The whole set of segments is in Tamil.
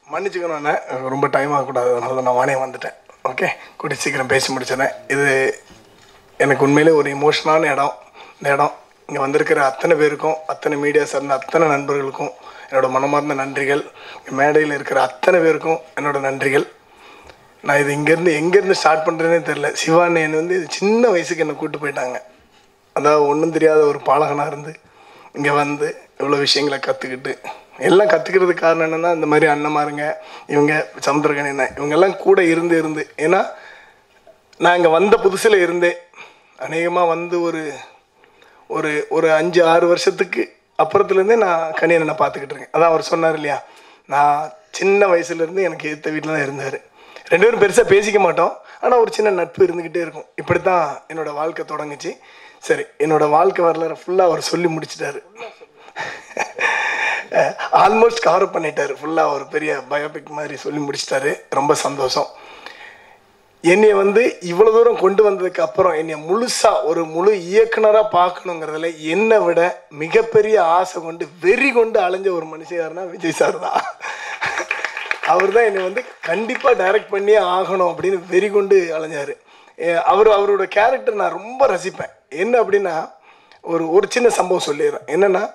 மன்னிச்சுக்கணும் அண்ணே ரொம்ப டைம் ஆகக்கூடாது அதனால தான் நான் வானே வந்துட்டேன் ஓகே கூட்டி சீக்கிரம் பேசி முடிச்சிடறேன் இது எனக்கு உண்மையிலே ஒரு இமோஷனான இடம் இந்த இடம் இங்கே வந்திருக்கிற அத்தனை பேருக்கும் அத்தனை மீடியா சார்ந்த அத்தனை நண்பர்களுக்கும் என்னோட மனமார்ந்த நன்றிகள் இங்க மேடையில் இருக்கிற அத்தனை பேருக்கும் என்னோட நன்றிகள் நான் இது இங்கேருந்து எங்கேருந்து ஸ்டார்ட் பண்ணுறேனே தெரில சிவானேன் வந்து சின்ன வயசுக்கு என்னை கூப்பிட்டு போயிட்டாங்க அதாவது ஒன்றும் தெரியாத ஒரு பாலகனாக இருந்து இங்கே வந்து இவ்வளோ விஷயங்களை கற்றுக்கிட்டு எல்லாம் கற்றுக்கிறதுக்கு காரணம் என்னென்னா இந்த மாதிரி அண்ணமாருங்க இவங்க சமுத்திரகன் என்ன இவங்கெல்லாம் கூட இருந்து இருந்து ஏன்னா நான் இங்கே வந்த புதுசில் இருந்தேன் அநேகமாக வந்து ஒரு ஒரு ஒரு அஞ்சு ஆறு வருஷத்துக்கு அப்புறத்துலேருந்தே நான் கணியனை பார்த்துக்கிட்டு இருக்கேன் அதான் அவர் சொன்னார் இல்லையா நான் சின்ன வயசுலேருந்து எனக்கு ஏற்ற வீட்டில் தான் இருந்தார் ரெண்டு பேரும் பெருசாக பேசிக்க மாட்டோம் ஆனால் ஒரு சின்ன நட்பு இருந்துக்கிட்டே இருக்கும் இப்படி தான் என்னோடய வாழ்க்கை தொடங்குச்சு சரி என்னோடய வாழ்க்கை வரலாறு ஃபுல்லாக அவர் சொல்லி முடிச்சிட்டாரு ஆல்மோஸ்ட் கவர் பண்ணிட்டாரு ஃபுல்லாக ஒரு பெரிய பயோபிக் மாதிரி சொல்லி முடிச்சிட்டாரு ரொம்ப சந்தோஷம் என்னை வந்து இவ்வளோ தூரம் கொண்டு வந்ததுக்கு அப்புறம் என்னை முழுசாக ஒரு முழு இயக்குனராக பார்க்கணுங்கிறதுல என்னை விட மிகப்பெரிய ஆசை கொண்டு வெறி கொண்டு அலைஞ்ச ஒரு மனுஷன் யாருன்னா விஜய் சார் தான் அவர் தான் என்னை வந்து கண்டிப்பாக டைரக்ட் பண்ணியே ஆகணும் அப்படின்னு வெறி கொண்டு அலைஞ்சார் அவர் அவரோட கேரக்டர் நான் ரொம்ப ரசிப்பேன் என்ன அப்படின்னா ஒரு ஒரு சின்ன சம்பவம் சொல்லிடுறேன் என்னென்னா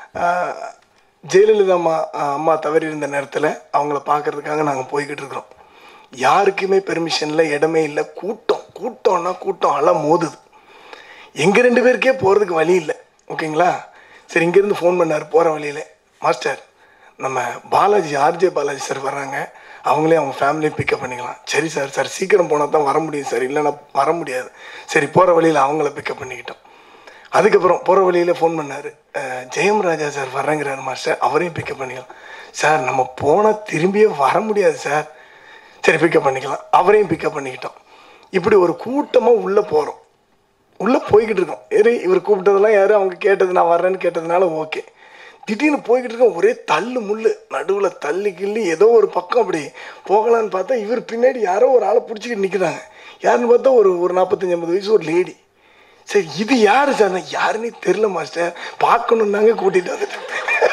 ஜெயலலிதா அம்மா அம்மா தவறி இருந்த நேரத்தில் அவங்கள பார்க்கறதுக்காக நாங்கள் போய்கிட்டு இருக்கிறோம் யாருக்குமே பெர்மிஷனில் இடமே இல்லை கூட்டம் கூட்டம்னா கூட்டம் அலை மோதுது எங்கள் ரெண்டு பேருக்கே போகிறதுக்கு வழி இல்லை ஓகேங்களா சரி இங்கேருந்து ஃபோன் பண்ணார் போகிற வழியில் மாஸ்டர் நம்ம பாலாஜி ஆர்ஜே பாலாஜி சார் வர்றாங்க அவங்களே அவங்க ஃபேமிலியை பிக்கப் பண்ணிக்கலாம் சரி சார் சார் சீக்கிரம் போனால் தான் வர முடியும் சார் இல்லைன்னா வர முடியாது சரி போகிற வழியில் அவங்கள பிக்கப் பண்ணிக்கிட்டோம் அதுக்கப்புறம் போகிற வழியில் ஃபோன் பண்ணார் ஜெயம் ராஜா சார் வர்றேங்கிறாரு மாஸ்டர் அவரையும் பிக்கப் பண்ணிக்கலாம் சார் நம்ம போனால் திரும்பியே வர முடியாது சார் சரி பிக்கப் பண்ணிக்கலாம் அவரையும் பிக்கப் பண்ணிக்கிட்டோம் இப்படி ஒரு கூட்டமாக உள்ளே போகிறோம் உள்ளே போய்கிட்டு இருக்கோம் ஏறி இவர் கூப்பிட்டதெல்லாம் யாரும் அவங்க கேட்டது நான் வர்றேன்னு கேட்டதுனால ஓகே திடீர்னு போய்கிட்டு இருக்கோம் ஒரே தள்ளு முள்ளு நடுவில் தள்ளி கிள்ளி ஏதோ ஒரு பக்கம் அப்படி போகலான்னு பார்த்தா இவர் பின்னாடி யாரோ ஒரு ஆளை பிடிச்சிக்கிட்டு நிற்கிறாங்க யாருன்னு பார்த்தா ஒரு ஒரு நாற்பத்தஞ்சு ஐம்பது வயசு ஒரு லேடி சரி இது யாரு சார் நான் யாருன்னே தெரில மாஸ்டர் பார்க்கணும் தாங்க கூட்டிகிட்டு வந்துட்டேன்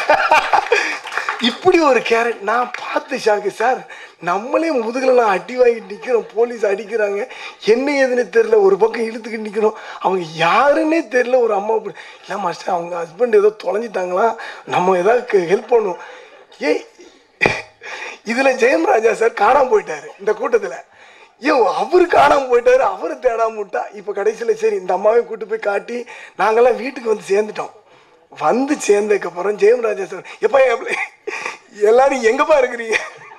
இப்படி ஒரு கேரட் நான் பார்த்து ஷாக்கு சார் நம்மளே முதுகுலலாம் அடி வாங்கிட்டு நிற்கிறோம் போலீஸ் அடிக்கிறாங்க என்ன ஏதுன்னு தெரில ஒரு பக்கம் இழுத்துக்கிட்டு நிற்கிறோம் அவங்க யாருன்னே தெரில ஒரு அம்மா அப்படி இல்லை மாஸ்டர் அவங்க ஹஸ்பண்ட் ஏதோ தொலைஞ்சிட்டாங்களா நம்ம ஏதாவது ஹெல்ப் பண்ணுவோம் ஏய் இதில் ஜெயம் ராஜா சார் காணாமல் போயிட்டாரு இந்த கூட்டத்தில் ஏன் அவரு காணாமல் போயிட்டாரு அவரு தேடாம விட்டா இப்போ கடைசியில் சரி இந்த அம்மாவையும் கூட்டு போய் காட்டி நாங்கெல்லாம் வீட்டுக்கு வந்து சேர்ந்துட்டோம் வந்து சேர்ந்ததுக்கப்புறம் ஜெயம்ராஜா சார் எப்பா என் எல்லாரும் எங்கப்பா இருக்கிறீங்க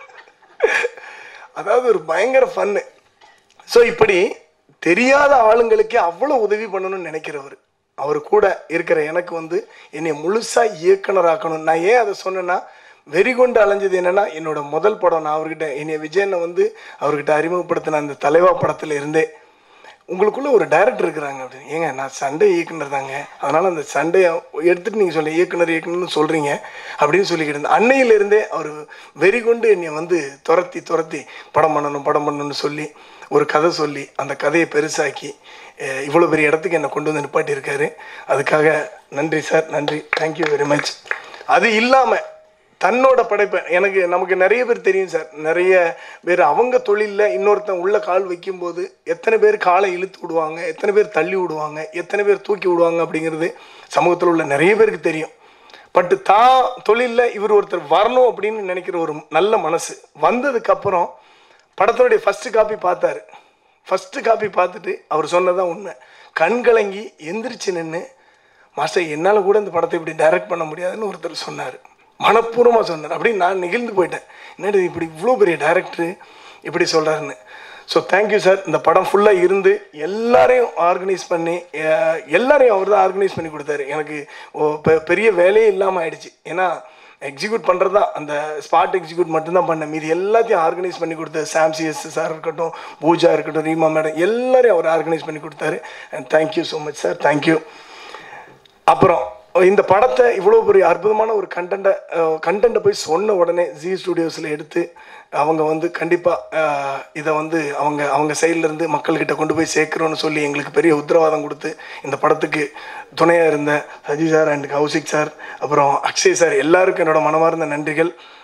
அதாவது ஒரு பயங்கர ஃபன்னு ஸோ இப்படி தெரியாத ஆளுங்களுக்கே அவ்வளோ உதவி பண்ணணும்னு நினைக்கிறவர் அவர் கூட இருக்கிற எனக்கு வந்து என்னை முழுசாக இயக்குனராக்கணும் நான் ஏன் அதை சொன்னேன்னா வெறி கொண்டு அலைஞ்சது என்னென்னா என்னோட முதல் படம் நான் அவர்கிட்ட என்னை விஜயனை வந்து அவர்கிட்ட அறிமுகப்படுத்தின அந்த தலைவா படத்தில் இருந்தே உங்களுக்குள்ள ஒரு டைரக்டர் இருக்கிறாங்க அப்படின்னு ஏங்க நான் சண்டே இயக்குனர் தாங்க அதனால் அந்த சண்டையை எடுத்துகிட்டு நீங்கள் சொல்ல இயக்குனர் இயக்குனர்னு சொல்கிறீங்க அப்படின்னு சொல்லிக்கிட்டு இருந்தேன் அன்னையிலேருந்தே அவர் வெறி கொண்டு என்னை வந்து துரத்தி துரத்தி படம் பண்ணணும் படம் பண்ணணும்னு சொல்லி ஒரு கதை சொல்லி அந்த கதையை பெருசாக்கி இவ்வளோ பெரிய இடத்துக்கு என்னை கொண்டு வந்து நிப்பாட்டியிருக்காரு அதுக்காக நன்றி சார் நன்றி தேங்க்யூ வெரி மச் அது இல்லாமல் தன்னோட படைப்பை எனக்கு நமக்கு நிறைய பேர் தெரியும் சார் நிறைய பேர் அவங்க தொழிலில் இன்னொருத்தன் உள்ள கால் வைக்கும்போது எத்தனை பேர் காலை இழுத்து விடுவாங்க எத்தனை பேர் தள்ளி விடுவாங்க எத்தனை பேர் தூக்கி விடுவாங்க அப்படிங்கிறது சமூகத்தில் உள்ள நிறைய பேருக்கு தெரியும் பட்டு தான் தொழிலில் இவர் ஒருத்தர் வரணும் அப்படின்னு நினைக்கிற ஒரு நல்ல மனசு வந்ததுக்கப்புறம் படத்தினுடைய ஃபஸ்ட்டு காப்பி பார்த்தாரு ஃபஸ்ட்டு காப்பி பார்த்துட்டு அவர் சொன்னதான் உண்மை கண் கலங்கி எந்திரிச்சு நின்று மாஸ்டர் என்னால் கூட இந்த படத்தை இப்படி டைரக்ட் பண்ண முடியாதுன்னு ஒருத்தர் சொன்னார் மனப்பூர்வமாக சொன்னார் அப்படி நான் நெகிழ்ந்து போயிட்டேன் என்னடி இப்படி இவ்வளோ பெரிய டேரக்டரு இப்படி சொல்கிறாருன்னு ஸோ தேங்க்யூ சார் இந்த படம் ஃபுல்லாக இருந்து எல்லாரையும் ஆர்கனைஸ் பண்ணி எல்லாரையும் அவர் தான் ஆர்கனைஸ் பண்ணி கொடுத்தாரு எனக்கு பெரிய வேலையே இல்லாமல் ஆயிடுச்சு ஏன்னா எக்ஸிக்யூட் பண்ணுறது தான் அந்த ஸ்பாட் எக்ஸிக்யூட் மட்டும்தான் பண்ணேன் மீது எல்லாத்தையும் ஆர்கனைஸ் பண்ணி கொடுத்தாரு சாம்சிஎஸ் சார் இருக்கட்டும் பூஜா இருக்கட்டும் ரீமா மேடம் எல்லாரையும் அவர் ஆர்கனைஸ் பண்ணி கொடுத்தாரு and thank you so much sir thank you அப்புறம் இந்த படத்தை இவ்வளோ பெரிய அற்புதமான ஒரு கண்டென்ட்டை கண்டென்ட்டை போய் சொன்ன உடனே ஜி ஸ்டுடியோஸில் எடுத்து அவங்க வந்து கண்டிப்பாக இதை வந்து அவங்க அவங்க சைட்லேருந்து மக்கள்கிட்ட கொண்டு போய் சேர்க்குறோன்னு சொல்லி எங்களுக்கு பெரிய உத்தரவாதம் கொடுத்து இந்த படத்துக்கு துணையாக இருந்த Saji sir and Kaushik sir அப்புறம் அக்ஷய் சார் எல்லாருக்கும் என்னோட மனமார்ந்த நன்றிகள்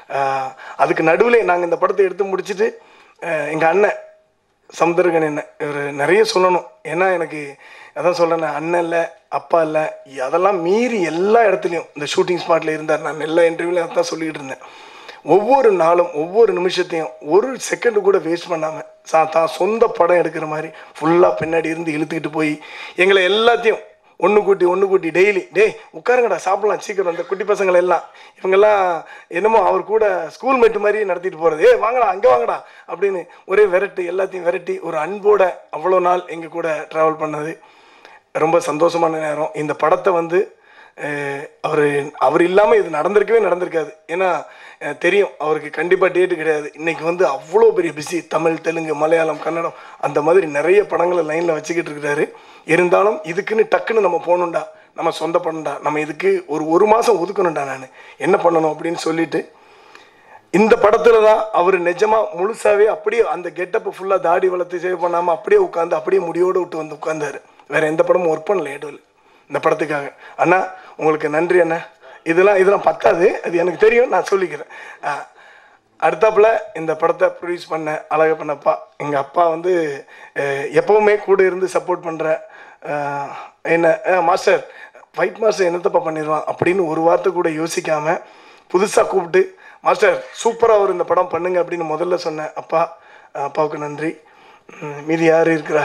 ஆஹ் அதுக்கு நடுவில் நாங்கள் இந்த படத்தை எடுத்து முடிச்சுட்டு எங்கள் அண்ணன் சமுத்திரகன் என்ன இவர் நிறைய சொல்லணும் ஏன்னா எனக்கு அதான் சொல்கிறேன் அண்ணன் இல்லை அப்பா இல்லை அதெல்லாம் மீறி எல்லா இடத்துலையும் இந்த ஷூட்டிங் ஸ்பாட்டில் இருந்தார் நான் எல்லா இன்டர்வியூலையும் அதான் சொல்லிக்கிட்டு இருந்தேன் ஒவ்வொரு நாளும் ஒவ்வொரு நிமிஷத்தையும் ஒரு செகண்டு கூட வேஸ்ட் பண்ணாமல் சா தான் சொந்த படம் எடுக்கிற மாதிரி ஃபுல்லாக பின்னாடி இருந்து இழுத்துக்கிட்டு போய் எங்களை எல்லாத்தையும் ஒன்று கூட்டி ஒன்று கூட்டி டெய்லி டேய் உட்காருங்கடா சாப்பிடலாம் சீக்கிரம் இந்த குட்டி பசங்களை எல்லாம் இவங்கெல்லாம் என்னமோ அவர் கூட ஸ்கூல் மேட்டு மாதிரி நடத்திட்டு போகிறது ஏய் வாங்கடா அங்கே வாங்கடா அப்படின்னு ஒரே விரட்டு எல்லாத்தையும் விரட்டி ஒரு அன்போட அவ்வளோ நாள் எங்கள் கூட ட்ராவல் பண்ணது ரொம்ப சந்தோஷமான நேரம் இந்த படத்தை வந்து அவர் அவர் இல்லாமல் இது நடந்திருக்கவே நடந்திருக்காது ஏன்னா அஹ், தெரியும் அவருக்கு கண்டிப்பாக டேட்டு கிடையாது இன்னைக்கு வந்து அவ்வளோ பெரிய பிஸி தமிழ் தெலுங்கு மலையாளம் கன்னடம் அந்த மாதிரி நிறைய படங்களை லைனில் வச்சுக்கிட்டு இருக்கிறாரு இருந்தாலும் இதுக்குன்னு டக்குன்னு நம்ம போகணும்டா நம்ம சொந்த படம்டா நம்ம இதுக்கு ஒரு ஒரு மாதம் ஒதுக்கணும்டா நான் என்ன பண்ணணும் அப்படின்னு சொல்லிட்டு இந்த படத்துல தான் அவர் நிஜமா முழுசாவே அப்படியே அந்த கெட்டப்பை ஃபுல்லாக தாடி வளர்த்து சேவ் பண்ணாமல் அப்படியே உட்காந்து அப்படியே முடியோடு விட்டு வந்து உட்கார்ந்தாரு வேற எந்த படமும் ஒர்க் பண்ணல ஏடுவில் இந்த படத்துக்காக அண்ணா உங்களுக்கு நன்றி அண்ணா இதெல்லாம் இதெல்லாம் பத்தாது அது எனக்கு தெரியும் நான் சொல்லிக்கிறேன் ஆ, அடுத்தாப்புல இந்த படத்தை ப்ரொடியூஸ் பண்ண அழகப்பன் அப்பா எங்கள் அப்பா வந்து அஹ், எப்பவுமே கூட இருந்து சப்போர்ட் பண்ணுற என்ன அஹ், மாஸ்டர் ஃபைட் மாஸ்டர் என்னத்தப்பா பண்ணிடுவான் அப்படின்னு ஒரு வார்த்தை கூட யோசிக்காம புதுசாக கூப்பிட்டு மாஸ்டர் சூப்பராக ஒரு இந்த படம் பண்ணுங்க அப்படின்னு முதல்ல சொன்னேன் அப்பா அஹ், அப்பாவுக்கு நன்றி ம், மீதி யார் இருக்கிறா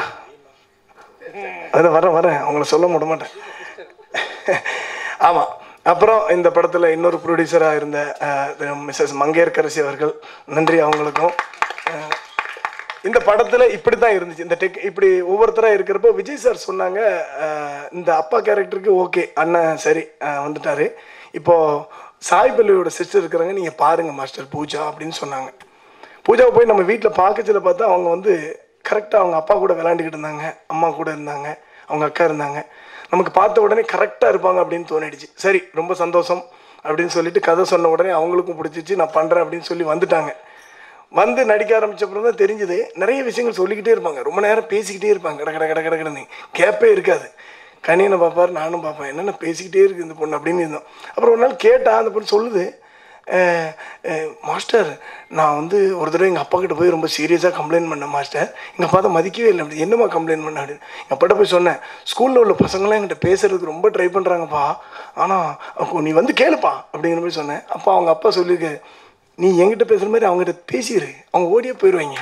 அதான் வரேன் வரேன் அவங்கள சொல்ல விட மாட்டேன் ஆமாம் அப்புறம் இந்த படத்தில் இன்னொரு ப்ரொடியூசராக இருந்த மிஸ்ஸஸ் மங்கையர்கரசி அவர்கள் நன்றி அவங்களுக்கும் அஹ், இந்த படத்தில் இப்படி தான் இருந்துச்சு இந்த டெக் இப்படி ஒவ்வொருத்தராக இருக்கிறப்போ விஜய் சார் சொன்னாங்க அஹ், இந்த அப்பா கேரக்டருக்கு ஓகே அண்ணன் சரி அஹ், வந்துட்டாரு இப்போது சாய் பல்லியோட சிஸ்டர் இருக்கிறாங்க நீங்கள் பாருங்கள் மாஸ்டர் பூஜா அப்படின்னு சொன்னாங்க பூஜாவை போய் நம்ம வீட்டில் பார்க்கச்சில பார்த்தா அவங்க வந்து கரெக்டாக அவங்க அப்பா கூட விளையாண்டுக்கிட்டு இருந்தாங்க அம்மா கூட இருந்தாங்க அவங்க அக்கா இருந்தாங்க நமக்கு பார்த்த உடனே கரெக்டாக இருப்பாங்க அப்படின்னு தோணிடுச்சு சரி ரொம்ப சந்தோஷம் அப்படின்னு சொல்லிட்டு கதை சொன்ன உடனே அவங்களுக்கும் பிடிச்சிச்சு நான் பண்ணுறேன் அப்படின்னு சொல்லி வந்துட்டாங்க வந்து நடிக்க ஆரம்பிச்சப்பறம் தான் தெரிஞ்சது நிறைய விஷயங்கள் சொல்லிக்கிட்டே இருப்பாங்க ரொம்ப நேரம் பேசிக்கிட்டே இருப்பாங்க கட கட கட கட கடன்னு கேப்பே இருக்காது கனியனை பார்ப்பார் நானும் பார்ப்பேன் என்னென்ன பேசிக்கிட்டே இருக்கு இந்த பொண்ணு அப்படின்னு இருந்தோம் அப்புறம் ஒரு நாள் கேட்டா அந்த பொண்ணு சொல்லுது "அஹ், அஹ், மாஸ்டர் நான் வந்து ஒரு தடவை எங்கள் அப்பா கிட்ட போய் ரொம்ப சீரியஸாக கம்ப்ளைண்ட் பண்ணேன் மாஸ்டர் எங்கள் அப்பா தான் மதிக்கவே இல்லை அப்படி என்னம்மா கம்ப்ளைண்ட் பண்ண அப்படின்னு எங்கள் அப்பாட்ட போய் சொன்னேன் ஸ்கூலில் உள்ள பசங்களாம் என்கிட்ட பேசுறதுக்கு ரொம்ப ட்ரை பண்ணுறாங்கப்பா ஆனால் நீ வந்து கேளுப்பா அப்படிங்கிற மாதிரி சொன்னேன் அப்போ அவங்க அப்பா சொல்லியிருக்காரு நீ என்கிட்ட பேசுகிற மாதிரி அவங்ககிட்ட பேசிடு அவங்க ஓடியே போயிடுவாங்க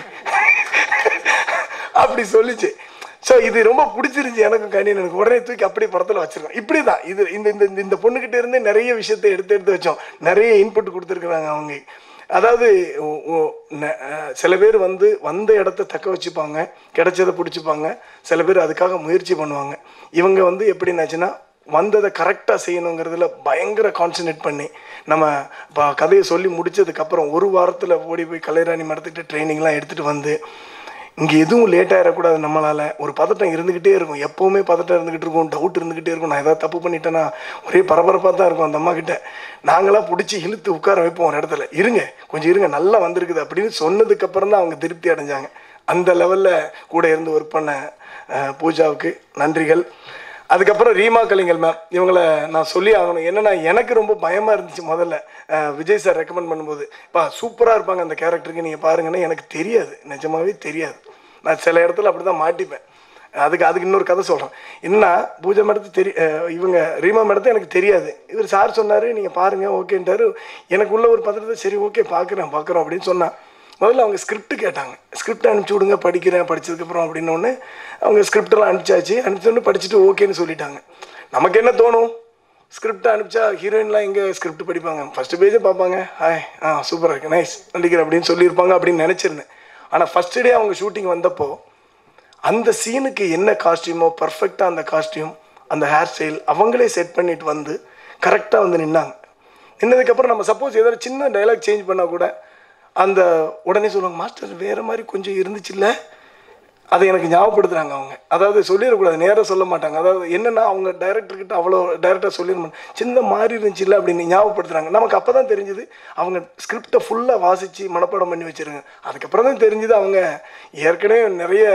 அப்படி சொல்லிச்சு ஸோ இது ரொம்ப பிடிச்சிருந்துச்சு எனக்கும் கணியன் எனக்கு உடனே தூக்கி அப்படியே படத்தில் வச்சிருக்கோம் இப்படி தான் இது இந்த இந்த இந்த- இந்த பொண்ணுக்கிட்ட இருந்து நிறைய விஷயத்தை எடுத்து எடுத்து வச்சோம் நிறைய இன்புட் கொடுத்துருக்குறாங்க அவங்க அதாவது ஒ- ஒ- ந- அஹ் சில பேர் வந்து வந்த இடத்த தக்க வச்சுப்பாங்க கிடைச்சதை பிடிச்சிப்பாங்க சில பேர் அதுக்காக முயற்சி பண்ணுவாங்க இவங்க வந்து எப்படின்னாச்சுன்னா வந்ததை கரெக்டாக செய்யணுங்கிறதுல பயங்கர கான்சன்ட்ரேட் பண்ணி நம்ம இப்போ கதையை சொல்லி முடிச்சதுக்கப்புறம் ஒரு வாரத்தில் ஓடி போய் கலைராணி மடத்துக்கிட்ட ட்ரைனிங்லாம் எடுத்துகிட்டு வந்து இங்கே எதுவும் லேட் ஆகிடக்கூடாது நம்மளால் ஒரு பதட்டம் இருந்துக்கிட்டே இருக்கும் எப்போவுமே பதட்டம் இருந்துக்கிட்டு இருக்கும் டவுட் இருந்துக்கிட்டே இருக்கும் நான் ஏதாவது தப்பு பண்ணிட்டேன்னா ஒரே பரபரப்பாக தான் இருக்கும் அந்த அம்மா கிட்ட நாங்களாம் பிடிச்சி இழுத்து உட்கார வைப்போம் ஒரு இடத்துல இருங்க கொஞ்சம் இருங்க நல்லா வந்திருக்குது அப்படின்னு சொன்னதுக்கப்புறம் தான் அவங்க திருப்தி அடைஞ்சாங்க அந்த லெவலில் கூட இருந்து ஒர்க் பண்ண அஹ், பூஜாவுக்கு நன்றிகள் அதுக்கப்புறம் ரீமா கலிங்கல் மேம் இவங்களை நான் சொல்லி ஆகணும் என்னன்னா எனக்கு ரொம்ப பயமாக இருந்துச்சு முதல்ல அஹ் விஜய் சார் ரெக்கமெண்ட் பண்ணும்போது பா சூப்பராக இருப்பாங்க அந்த கேரக்டருக்கு நீங்கள் பாருங்கன்னா எனக்கு தெரியாது நிஜமாவே தெரியாது நான் சில இடத்துல அப்படி தான் மாட்டிப்பேன் அதுக்கு அதுக்கு இன்னொரு கதை சொல்கிறேன் என்னன்னா பூஜை மேடத்து தெரி அஹ் இவங்க ரீமா மேடத்து எனக்கு தெரியாது இவர் சார் சொன்னார் நீங்கள் பாருங்கள் ஓகேன்ட்டாரு எனக்கு உள்ள ஒரு பத்திரத்தை சரி ஓகே பார்க்குறேன் பார்க்குறோம் அப்படின்னு சொன்னான் முதல்ல அவங்க ஸ்கிரிப்ட் கேட்டாங்க ஸ்கிரிப்ட் அனுப்பிச்சி விடுங்க படிக்கிறேன் படிச்சதுக்கப்புறம் அப்படின்னோடனே அவங்க ஸ்கிரிப்டெல்லாம் அனுப்பிச்சாச்சு அனுப்பிச்சோன்னு படிச்சுட்டு ஓகேன்னு சொல்லிட்டாங்க நமக்கு என்ன தோணும் ஸ்கிரிப்ட் அனுப்பிச்சா ஹீரோயின்லாம் எங்கே ஸ்கிரிப்ட் படிப்பாங்க ஃபஸ்ட்டு பேஜே பார்ப்பாங்க ஹாய் ஆ சூப்பராக இருக்கு நைஸ் நடிக்கிறேன் அப்படின்னு சொல்லியிருப்பாங்க அப்படின்னு நினச்சிருந்தேன் ஆனால் ஃபஸ்ட்டு டே அவங்க ஷூட்டிங் வந்தப்போ அந்த சீனுக்கு என்ன காஸ்டியூமோ பர்ஃபெக்டாக அந்த காஸ்டியூம் அந்த ஹேர் ஸ்டைல் அவங்களே செட் பண்ணிட்டு வந்து கரெக்டாக வந்து நின்னாங்க நின்னதுக்கப்புறம் நம்ம சப்போஸ் ஏதாவது சின்ன டைலாக் சேஞ்ச் பண்ணால் கூட அந்த உடனே சொல்லுவாங்க மாஸ்டர் வேறு மாதிரி கொஞ்சம் இருந்துச்சுல்ல அதை எனக்கு ஞாபகப்படுத்துறாங்க அவங்க அதாவது சொல்லிடக்கூடாது நேராக சொல்ல மாட்டாங்க அதாவது என்னன்னா அவங்க டைரக்டர்கிட்ட அவ்வளோ டைரக்டாக சொல்லிட சின்ன மாறி இருந்துச்சுல்ல அப்படின்னு ஞாபகப்படுத்துறாங்க நமக்கு அப்போ தான் தெரிஞ்சுது அவங்க ஸ்கிரிப்டை ஃபுல்லாக வாசித்து மனப்பாடம் பண்ணி வச்சிருங்க அதுக்கப்புறம் தான் தெரிஞ்சுது அவங்க ஏற்கனவே நிறைய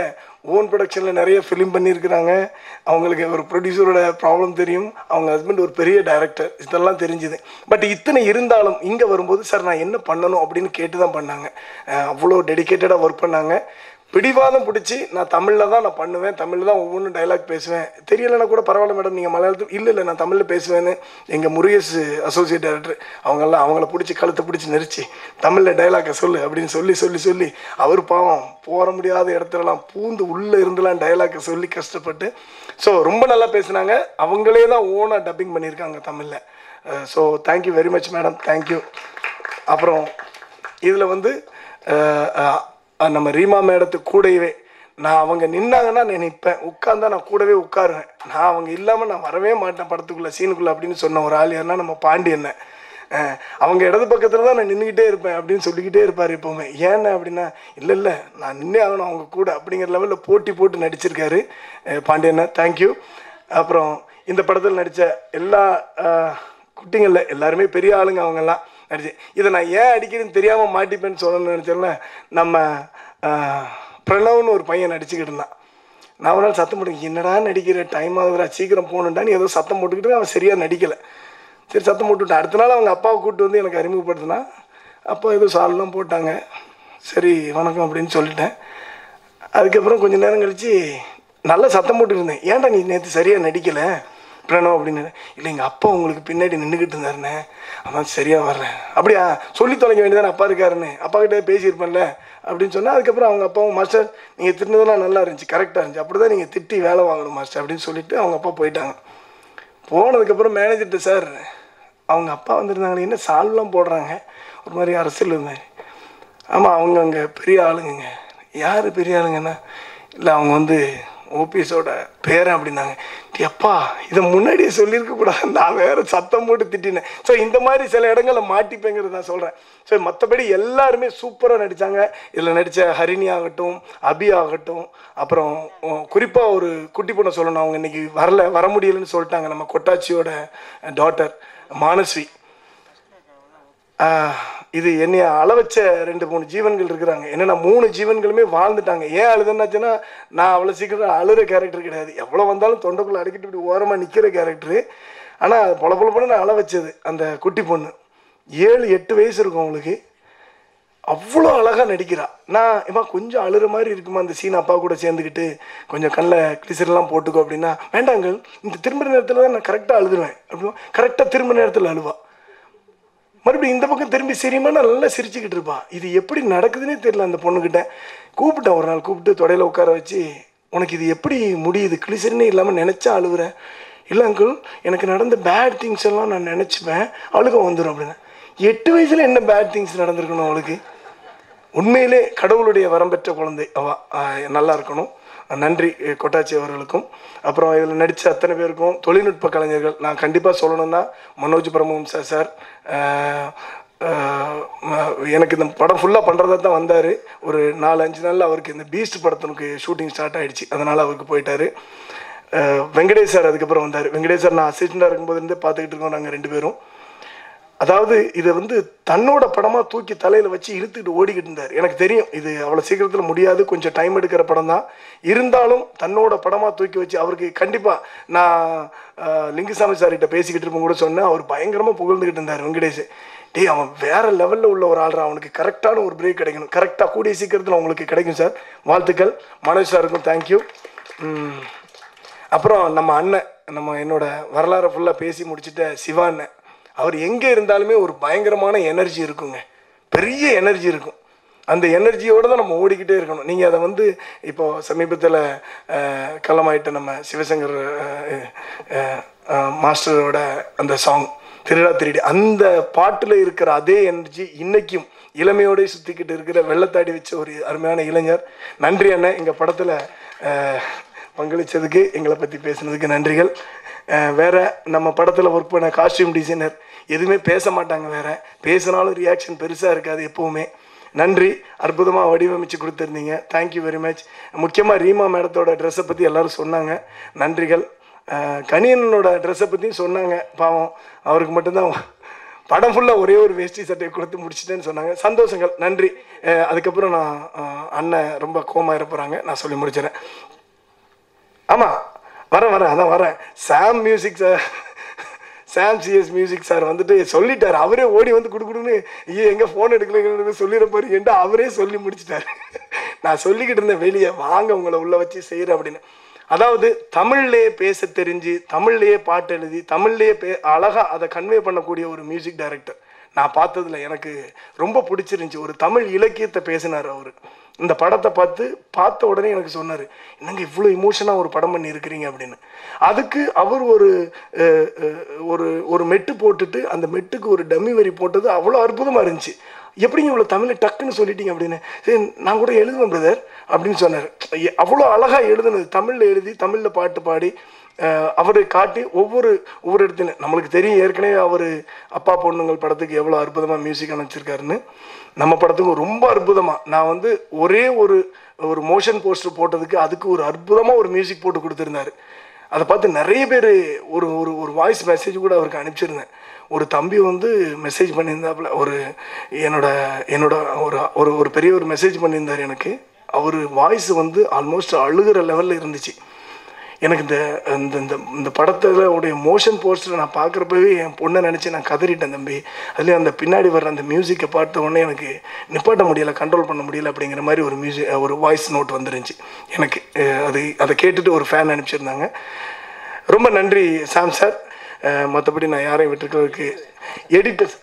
ஓன் ப்ரொடக்ஷனில் நிறைய ஃபிலிம் பண்ணியிருக்கிறாங்க அவங்களுக்கு ஒரு ப்ரொடியூசரோட ப்ராப்ளம் தெரியும் அவங்க ஹஸ்பண்ட் ஒரு பெரிய டைரக்டர் இதெல்லாம் தெரிஞ்சுது பட் இத்தனை இருந்தாலும் இங்கே வரும்போது சார் நான் என்ன பண்ணணும் அப்படின்னு கேட்டு தான் பண்ணாங்க அஹ் அவ்வளோ டெடிக்கேட்டடாக ஒர்க் பண்ணாங்க பிடிவாதம் பிடிச்சி நான் தமிழில் தான் நான் பண்ணுவேன் தமிழில் தான் ஒவ்வொன்றும் டைலாக் பேசுவேன் தெரியலைன்னா கூட பரவாயில்ல மேடம் நீங்கள் மலையாளத்தில் இல்லை இல்லை நான் தமிழில் பேசுவேன்னு எங்கள் முருகேஷ் அசோசியேட் டைரக்டர் அவங்கெல்லாம் அவங்கள பிடிச்சி கழுத்தை பிடிச்சி நெரிச்சு தமிழில் டைலாக்கை சொல்லு அப்படின்னு சொல்லி சொல்லி சொல்லி அவர் பாவம் போற முடியாத இடத்துலலாம் பூந்து உள்ளே இருந்துலாம் டைலாக்கை சொல்லி கஷ்டப்பட்டு ஸோ ரொம்ப நல்லா பேசுனாங்க அவங்களே தான் ஓனாக டப்பிங் பண்ணியிருக்காங்க தமிழில் so thank you very much madam thank you அப்புறம் இதில் வந்து அஹ், அஹ், நம்ம ரீமா மேடத்துக்கு கூடவே நான் அவங்க நின்னாங்கன்னா நான் நிற்பேன் உட்காந்தா நான் கூடவே உட்காருவேன் நான் அவங்க இல்லாமல் நான் வரவே மாட்டேன் படத்துக்குள்ளே சீனுக்குள்ளே அப்படின்னு சொன்ன ஒரு ஆள் யாருன்னா நம்ம பாண்டியண்ண அஹ், அவங்க இடது பக்கத்தில் தான் நான் நின்றுக்கிட்டே இருப்பேன் அப்படின்னு சொல்லிக்கிட்டே இருப்பார் எப்போவுமே ஏன்னு அப்படின்னா இல்லை இல்லை நான் நின்னே ஆகணும் அவங்க கூட அப்படிங்கிற லெவலில் போட்டி போட்டு நடிச்சிருக்காரு அஹ், பாண்டியண்ண தேங்க்யூ அப்புறம் இந்த படத்தில் நடித்த எல்லா அஹ், குட்டிங்களில் எல்லாருமே பெரிய ஆளுங்க அவங்கெல்லாம் நடிச்சு இதை நான் ஏன் அடிக்கிறேன்னு தெரியாமல் மாட்டிப்பேன்னு சொல்லணும்னு நினச்சேன்ல நம்ம ஆஹ், பிரணவ்னு ஒரு பையன் நடிச்சுக்கிட்டு இருந்தான் நான் ஒரு நாள் சத்தம் போட்டு என்னடா நடிக்கிற டைம் ஆகுதுடா சீக்கிரம் போகணுன்டான்னு ஏதோ சத்தம் போட்டுக்கிட்டு அவன் சரியாக நடிக்கலை சரி சத்தம் போட்டுவிட்டேன் அடுத்த நாள் அவங்க அப்பாவை கூப்பிட்டு வந்து எனக்கு அறிமுகப்படுத்தினா அப்பா ஏதோ சால்லாம் போட்டாங்க சரி வணக்கம் அப்படின்னு சொல்லிட்டேன் அதுக்கப்புறம் கொஞ்ச நேரம் கழிச்சு நல்லா சத்தம் போட்டு இருந்தேன் ஏன்டா நீ நேற்று சரியாக நடிக்கலை பிரணவ் அப்படின்னு இல்லை எங்கள் அப்பா உங்களுக்கு பின்னாடி நின்றுக்கிட்டு இருந்தாருண்ணே அதான் சரியாக வர்றேன் அப்படியா சொல்லி தொலைக்க வேண்டியதானே அப்பா இருக்காருன்னு அப்பா கிட்ட பேசியிருப்பேன்ல அப்படின்னு சொன்னால் அதுக்கப்புறம் அவங்க அப்பாவும் மாஸ்டர் நீங்கள் திட்டினதெல்லாம் நல்லா இருந்துச்சு கரெக்டாக இருந்துச்சு அப்படி தான் நீங்கள் திட்டி வேலை வாங்கணும் மாஸ்டர் அப்படின்னு சொல்லிட்டு அவங்க அப்பா போயிட்டாங்க போனதுக்கப்புறம் மேனேஜர்கிட்ட சார் அவங்க அப்பா வந்திருந்தாங்களே என்ன சால்வெலாம் போடுறாங்க ஒரு மாதிரி அரசியல் இருந்தாங்க ஆமாம் அவங்க அங்கே பெரிய ஆளுங்கங்க யார் பெரிய ஆளுங்கன்னா இல்லை அவங்க வந்து ஓபிஎஸோட பேரன் அப்படின்னாங்க டேய் அப்பா இதை முன்னாடியே சொல்லியிருக்க கூடாது நான் வேற சத்தம் போட்டு திட்டினேன் ஸோ இந்த மாதிரி சில இடங்களை மாட்டிப்பேங்கிறது நான் சொல்கிறேன் ஸோ மற்றபடி எல்லாருமே சூப்பராக நடித்தாங்க இதில் நடித்த ஹரிணி ஆகட்டும் அபி ஆகட்டும் அப்புறம் குறிப்பாக ஒரு குட்டி பொண்ணை சொல்லணும் அவங்க இன்னைக்கு வரல வர முடியலன்னு சொல்லிட்டாங்க நம்ம கொட்டாச்சியோட டாட்டர் மானஸ்வி ஆஹ், இது என்னைய அள வச்ச ரெண்டு மூணு ஜீவன்கள் இருக்கிறாங்க என்னன்னா மூணு ஜீவன்களுமே வாழ்ந்துட்டாங்க ஏன் அழுதுன்னாச்சுன்னா நான் அவ்வளோ சீக்கிரம் அழுகிற கேரக்டர் கிடையாது எவ்வளோ வந்தாலும் தொண்டைக்குள்ளே அடிக்கிட்டு இப்படி ஓரமாக நிற்கிற கேரக்டரு ஆனால் பொல பொல பொலன்னு அழ வச்சது அந்த குட்டி பொண்ணு ஏழு எட்டு வயசு இருக்கும் அவங்களுக்கு அவ்வளோ அழகாக நடிக்கிறா நான் இம்மா கொஞ்சம் அழுற மாதிரி இருக்குமா அந்த சீன் அப்பா கூட சேர்ந்துக்கிட்டு கொஞ்சம் கண்ணில் கிளிசர்லாம் போட்டுக்கோ அப்படின்னா வேண்டாங்கள் இந்த திரும்ப நேரத்தில் தான் நான் கரெக்டாக அழுதுருவேன் அப்படின்னா கரெக்டாக திரும்ப நேரத்தில் அழுவா மறுபடியும் இந்த பக்கம் திரும்பி சிரிமா நல்லா சிரிச்சுக்கிட்டு இருப்பா இது எப்படி நடக்குதுன்னே தெரியல அந்த பொண்ணுக்கிட்ட கூப்பிட்டேன் ஒரு நாள் கூப்பிட்டு தொடையில் உட்கார வச்சு உனக்கு இது எப்படி முடியுது கிளிசரினே இல்லாமல் நினச்சா அழுகுறேன் இல்லை அங்கிள் எனக்கு நடந்த பேட் திங்ஸ் எல்லாம் நான் நினச்சிப்பேன் அழுக வந்துடும் அப்படின்னு எட்டு வயசில் என்ன பேட் திங்ஸ் நடந்திருக்கணும் அவளுக்கு உண்மையிலே கடவுளுடைய வரம் பெற்ற குழந்தை அவ ஆஹ் நல்லா இருக்கணும் நன்றி அஹ் கொட்டாச்சி அவர்களுக்கும் அப்புறம் இதில் நடித்த அத்தனை பேருக்கும் தொழில்நுட்ப கலைஞர்கள் நான் கண்டிப்பாக சொல்லணும்னா மனோஜ் பிரமஹம்சா சார் ஆஹ் ஆஹ் ம- எனக்கு இந்த படம் ஃபுல்லாக பண்ணுறதா தான் வந்தார் ஒரு நாலு அஞ்சு நாளில் அவருக்கு இந்த பீஸ்ட் படத்தினுக்கு ஷூட்டிங் ஸ்டார்ட் ஆயிடுச்சு அதனால் அவருக்கு போயிட்டாரு ஆஹ் வெங்கடேஷ் சார் அதுக்கப்புறம் வந்தார் வெங்கடேஷ் சார் நான் அசிஸ்டண்டாக இருக்கும்போது இருந்தே பார்த்துக்கிட்டு இருக்கோம் நாங்கள் ரெண்டு பேரும் அதாவது இதை வந்து தன்னோட படமாக தூக்கி தலையில் வச்சு இழுத்துக்கிட்டு ஓடிக்கிட்டு இருந்தார் எனக்கு தெரியும் இது அவ்வளோ சீக்கிரத்தில் முடியாது கொஞ்சம் டைம் எடுக்கிற படம் தான் இருந்தாலும் தன்னோட படமாக தூக்கி வச்சு அவருக்கு கண்டிப்பாக நான் ஆஹ், லிங்குசாமி சார்கிட்ட பேசிக்கிட்டு இருப்போம் கூட சொன்னேன் அவர் பயங்கரமாக புகழ்ந்துக்கிட்டு இருந்தார் வெங்கடேஷ் டேய் அவன் வேற லெவலில் உள்ள ஒரு ஆள்ரா அவனுக்கு கரெக்டான ஒரு பிரேக் கிடைக்கணும் கரெக்டாக கூடிய சீக்கிரத்தில் உங்களுக்கு கிடைக்கும் சார் வாழ்த்துக்கள் மனோஜ் சாருக்கும் தேங்க்யூ அப்புறம் நம்ம அண்ணன் நம்ம என்னோட வரலாறை ஃபுல்லாக பேசி முடிச்சுட்ட சிவா அண்ணன் அவர் எங்கே இருந்தாலுமே ஒரு பயங்கரமான எனர்ஜி இருக்குங்க பெரிய எனர்ஜி இருக்கும் அந்த எனர்ஜியோடு தான் நம்ம ஓடிக்கிட்டே இருக்கணும் நீங்கள் அதை வந்து இப்போது சமீபத்தில் களமாயிட்ட நம்ம சிவசங்கர் அஹ், அஹ், அஹ், மாஸ்டரோட அந்த சாங் திருடா திருடி அந்த பாட்டில் இருக்கிற அதே எனர்ஜி இன்னைக்கும் இளமையோடய சுற்றிக்கிட்டு இருக்கிற வெள்ளத்தாடி வச்ச ஒரு அருமையான இளைஞர் நன்றி அண்ணன் எங்கள் படத்தில் பங்களித்ததுக்கு எங்களை பற்றி பேசுனதுக்கு நன்றிகள் அஹ் வேற நம்ம படத்தில் ஒர்க் பண்ண காஸ்டியூம் டிசைனர் எதுவுமே பேச மாட்டாங்க வேற பேசினாலும் ரியாக்ஷன் பெருசாக இருக்காது எப்போவுமே நன்றி அற்புதமாக வடிவமைச்சு கொடுத்துருந்தீங்க தேங்க்யூ வெரி மச் முக்கியமாக ரீமா மேடத்தோட ட்ரெஸ்ஸை பற்றி எல்லாரும் சொன்னாங்க நன்றிகள் அஹ் கணியனோட ட்ரெஸ்ஸை பற்றியும் சொன்னாங்க பாவம் அவருக்கு மட்டும்தான் படம் ஃபுல்லாக ஒரே ஒரு வேஷ்டி சட்டையை கொடுத்து முடிச்சிட்டேன்னு சொன்னாங்க சந்தோஷங்கள் நன்றி அஹ் அதுக்கப்புறம் நான் அஹ் அண்ணன் ரொம்ப கோமா இருப்பறாங்க நான் சொல்லி முடிச்சிடறேன் ஆமாம் வரேன் வரேன் அதான் வரேன் Sam music sir Sam CS music sir வந்துட்டு சொல்லிட்டார் அவரே ஓடி வந்து குடுக்குடுன்னு ஐயோ எங்கே ஃபோன் எடுக்கலங்கிறது சொல்லிட போறீங்கன்ட்டு அவரே சொல்லி முடிச்சிட்டாரு நான் சொல்லிக்கிட்டு இருந்தேன் வெளியே வாங்க உங்களை உள்ள வச்சு செய்கிறேன் அப்படின்னு அதாவது தமிழ்லேயே பேச தெரிஞ்சு தமிழ்லேயே பாட்டு எழுதி தமிழ்லேயே பே அழகாக அதை கன்வே பண்ணக்கூடிய ஒரு மியூசிக் டைரக்டர் நான் பார்த்ததுல எனக்கு ரொம்ப பிடிச்சிருந்துச்சி ஒரு தமிழ் இலக்கியத்தை பேசினார் அவர் இந்த படத்தை பார்த்து பார்த்த உடனே எனக்கு சொன்னார் என்னங்க இவ்வளோ இமோஷனாக ஒரு படம் பண்ணி இருக்கிறீங்க அப்படின்னு அதுக்கு அவர் ஒரு அஹ், அஹ், ஒரு ஒரு மெட்டு போட்டுட்டு அந்த மெட்டுக்கு ஒரு டம்மி வரி போட்டது அவ்வளோ அற்புதமாக இருந்துச்சு எப்படிங்க இவ்வளோ தமிழை டக்குன்னு சொல்லிட்டீங்க அப்படின்னு சரி நான் கூட எழுதுவேன் பிரதர் அப்படின்னு சொன்னார் அவ்வளோ அழகாக எழுதுனது தமிழில் எழுதி தமிழில் பாட்டு பாடி அவரை காட்டி ஒவ்வொரு ஒவ்வொரு இடத்துலையும் நம்மளுக்கு தெரியும் ஏற்கனவே அவர் அப்பா பொண்ணுங்கள் படத்துக்கு எவ்வளோ அற்புதமாக மியூசிக் அமைச்சிருக்காருன்னு நம்ம படத்துக்கு ரொம்ப அற்புதமாக நான் வந்து ஒரே ஒரு ஒரு மோஷன் போஸ்டர் போட்டதுக்கு அதுக்கு ஒரு அற்புதமாக ஒரு மியூசிக் போட்டு கொடுத்துருந்தாரு அதை பார்த்து நிறைய பேர் ஒரு ஒரு ஒரு வாய்ஸ் மெசேஜ் கூட அவருக்கு அனுப்பிச்சிருந்தேன் ஒரு தம்பி வந்து மெசேஜ் பண்ணியிருந்தாப்புல ஒரு என்னோட என்னோட ஒரு ஒரு ஒரு பெரிய ஒரு மெசேஜ் பண்ணியிருந்தார் எனக்கு அவர் வாய்ஸ் வந்து ஆல்மோஸ்ட் அழுகிற லெவலில் இருந்துச்சு எனக்கு இந்த இந்த இந்த இந்த படத்தில் உடைய மோஷன் போஸ்டரை நான் பார்க்குறப்பவே என் பொண்ணை நினச்சி நான் கதறிட்டேன் தம்பி அதுலேயும் அந்த பின்னாடி வர்ற அந்த மியூசிக்கை பார்த்த உடனே எனக்கு நிப்பாட்ட முடியல கண்ட்ரோல் பண்ண முடியல அப்படிங்கிற மாதிரி ஒரு மியூசிக் ஒரு வாய்ஸ் நோட் வந்துருந்துச்சு எனக்கு அஹ் அது அதை கேட்டுட்டு ஒரு ஃபேன் அனுப்பிச்சிருந்தாங்க ரொம்ப நன்றி சாம் சார் மற்றபடி நான் யாரையும் விட்டுருக்கிறதுக்கு எடிட்டர்ஸ்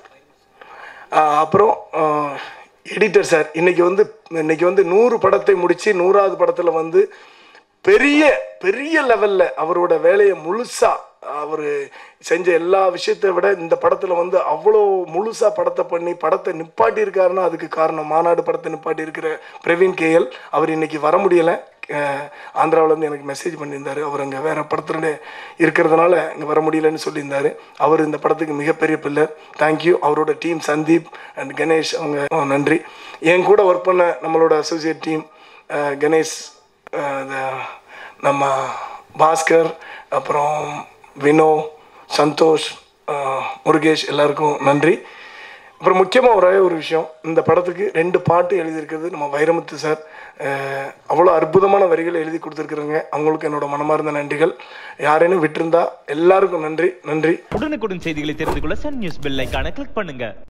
அப்புறம் எடிட்டர் சார் இன்னைக்கு வந்து இன்னைக்கு வந்து நூறு படத்தை முடித்து நூறாவது படத்தில் வந்து பெரிய பெரிய லெவலில் அவரோட வேலையை முழுசாக அவர் செஞ்ச எல்லா விஷயத்தை விட இந்த படத்தில் வந்து அவ்வளோ முழுசாக படத்தை பண்ணி படத்தை நிப்பாட்டி இருக்காருன்னா அதுக்கு காரணம் மாநாடு படத்தை நிப்பாட்டி இருக்கிற பிரவீன் கேஎல் அவர் இன்னைக்கு வர முடியலை ஆந்திராவிலேருந்து எனக்கு மெசேஜ் பண்ணியிருந்தார் அவர் அங்கே வேறு படத்துல இருக்கிறதுனால இங்கே வர முடியலன்னு சொல்லியிருந்தார் அவர் இந்த படத்துக்கு மிகப்பெரிய பில்லர் தேங்க்யூ அவரோட டீம் சந்தீப் அண்ட் கணேஷ் அவங்க அஹ், நன்றி என் கூட ஒர்க் பண்ண நம்மளோட அசோசியேட் டீம் கணேஷ் அஹ், the- நம்ம பாஸ்கர் அப்புறம் வினோ சந்தோஷ் அஹ், முருகேஷ் எல்லாருக்கும் நன்றி அப்புறம் முக்கியமாக ஒரே ஒரு விஷயம் இந்த படத்துக்கு ரெண்டு பாட்டு எழுதியிருக்கிறது நம்ம வைரமுத்து சார் அஹ், அவ்வளோ அற்புதமான வரிகள் எழுதி கொடுத்துருக்குறங்க அவங்களுக்கு என்னோட மனமார்ந்த நன்றிகள் யாரேனும் விட்டிருந்தா எல்லாருக்கும் நன்றி நன்றி உடனுக்குடன் செய்திகளை தெரிந்து கொள்ள சன் நியூஸ் பெல் ஐகானை கிளிக் பண்ணுங்க